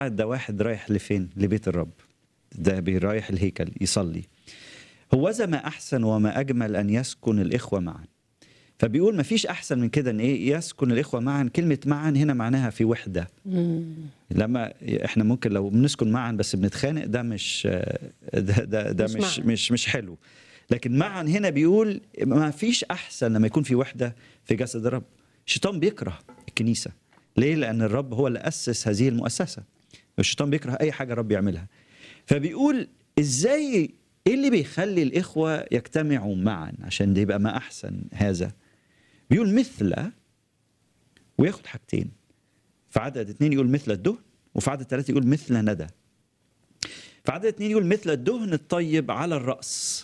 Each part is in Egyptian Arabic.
ده واحد رايح لفين لبيت الرب ده رايح الهيكل يصلي هوذا ما احسن وما اجمل ان يسكن الاخوه معا فبيقول ما فيش احسن من كده ان ايه يسكن الاخوه معا كلمه معا هنا معناها في وحده لما احنا ممكن لو بنسكن معا بس بنتخانق ده مش ده ده, ده مش مش معا. مش مش حلو لكن معا هنا بيقول ما فيش احسن لما يكون في وحده في جسد الرب الشيطان بيكره الكنيسه ليه لان الرب هو اللي اسس هذه المؤسسه الشيطان بيكره اي حاجه الرب يعملها فبيقول ازاي ايه اللي بيخلي الاخوه يجتمعوا معا عشان ده يبقى ما احسن هذا بيقول مثل وياخد حاجتين في عدد اتنين يقول مثل الدهن وفي عدد ثلاثة يقول مثل ندى في عدد اتنين يقول مثل الدهن الطيب على الرأس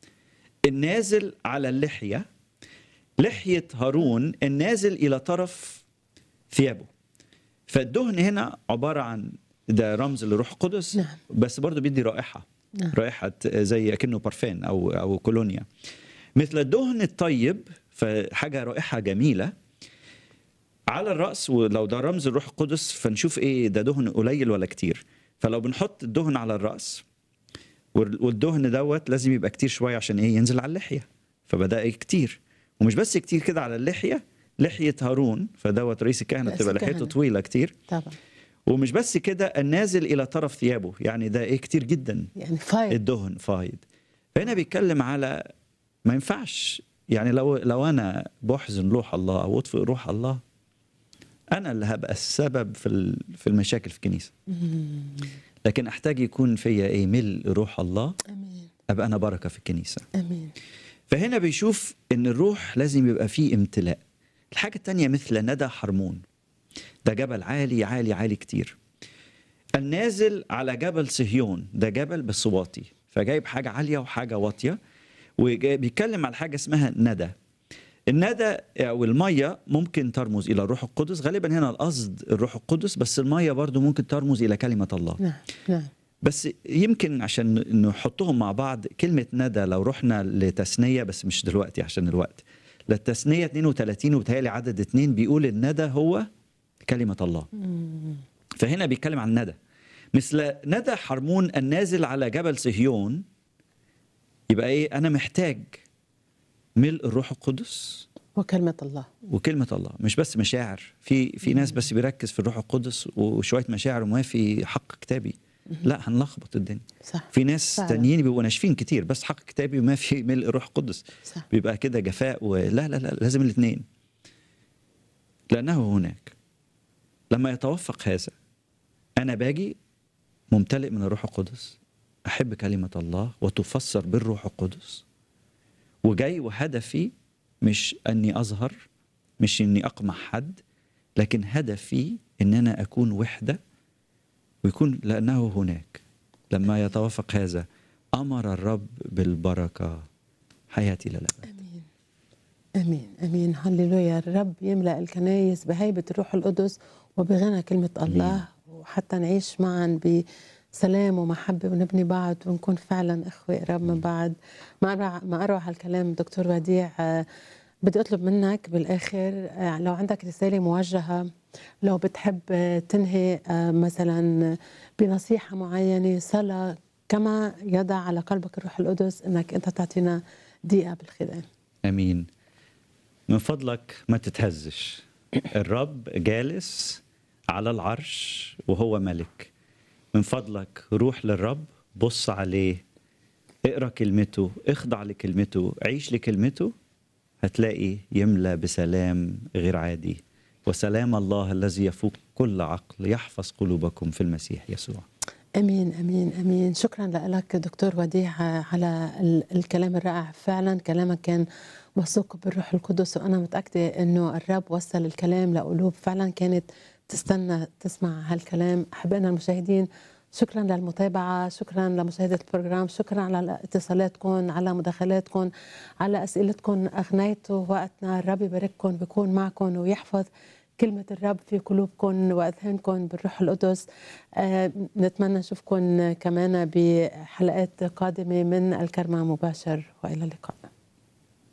النازل على اللحية لحية هارون النازل إلى طرف ثيابه فالدهن هنا عبارة عن ده رمز للروح القدس نعم. بس برضه بيدي رائحة نعم. رائحة زي أكنه بارفان أو أو كولونيا مثل الدهن الطيب فحاجة رائحة جميلة على الرأس ولو ده رمز الروح القدس فنشوف ايه ده دهن قليل ولا كتير فلو بنحط الدهن على الرأس وال- والدهن دوت لازم يبقى كتير شوية عشان ايه ينزل على اللحية فبدأ إيه كتير ومش بس كتير كده على اللحية لحية هارون فدوت رئيس الكهنة رئيس بتبقى لحيته الكهنة. طويلة كتير طبعا ومش بس كده النازل إلى طرف ثيابه يعني ده ايه كتير جدا يعني فايض الدهن فايض فهنا بيتكلم على ما ينفعش يعني لو لو انا بحزن روح الله او اطفئ روح الله انا اللي هبقى السبب في ال- في المشاكل في الكنيسه لكن احتاج يكون فيا ايه ملء روح الله امين ابقى انا بركه في الكنيسه امين فهنا بيشوف ان الروح لازم يبقى فيه امتلاء الحاجه التانية مثل ندى حرمون ده جبل عالي عالي عالي كتير النازل على جبل صهيون ده جبل بس واطي فجايب حاجه عاليه وحاجه واطيه وبيتكلم على حاجه اسمها ندى الندى او الميه ممكن ترمز الى الروح القدس غالبا هنا القصد الروح القدس بس الميه برضو ممكن ترمز الى كلمه الله نعم نعم بس يمكن عشان نحطهم مع بعض كلمة ندى لو رحنا لتثنية بس مش دلوقتي عشان الوقت للتثنية 32 وبتهيألي عدد اتنين بيقول الندى هو كلمة الله فهنا بيتكلم عن ندى مثل ندى حرمون النازل على جبل صهيون يبقى ايه انا محتاج ملء الروح القدس وكلمة الله وكلمة الله مش بس مشاعر في في ناس بس بيركز في الروح القدس وشوية مشاعر وما في حق كتابي لا هنلخبط الدنيا صح في ناس فعلا. تانيين بيبقوا ناشفين كتير بس حق كتابي وما في ملء روح قدس صح بيبقى كده جفاء ولا لا لا لازم الاثنين لانه هناك لما يتوفق هذا انا باجي ممتلئ من الروح القدس احب كلمه الله وتفسر بالروح القدس وجاي وهدفي مش اني اظهر مش اني اقمع حد لكن هدفي ان انا اكون وحده ويكون لانه هناك لما يتوافق هذا امر الرب بالبركه حياتي لا لا امين امين امين هللويا الرب يملا الكنايس بهيبه الروح القدس وبغنى كلمه الله وحتى نعيش معا بسلام ومحبه ونبني بعض ونكون فعلا اخوه قراب من بعض ما اروع ما اروع هالكلام دكتور وديع آه، بدي اطلب منك بالاخر آه، لو عندك رساله موجهه لو بتحب آه، تنهي آه، مثلا بنصيحه معينه صلاه كما يضع على قلبك الروح القدس انك انت تعطينا دقيقه بالختام امين من فضلك ما تتهزش الرب جالس على العرش وهو ملك من فضلك روح للرب بص عليه اقرا كلمته اخضع لكلمته عيش لكلمته هتلاقي يملى بسلام غير عادي وسلام الله الذي يفوق كل عقل يحفظ قلوبكم في المسيح يسوع امين امين امين شكرا لك دكتور وديع على ال- الكلام الرائع فعلا كلامك كان موثوق بالروح القدس وانا متاكده انه الرب وصل الكلام لقلوب فعلا كانت تستنى تسمع هالكلام احبائنا المشاهدين شكرا للمتابعة شكرا لمشاهدة البروجرام شكرا على اتصالاتكم على مداخلاتكم على أسئلتكم أغنيتوا وقتنا الرب يبارككم بيكون معكم ويحفظ كلمة الرب في قلوبكم وأذهانكم بالروح القدس آه، نتمنى نشوفكم كمان بحلقات قادمة من الكرمة مباشر وإلى اللقاء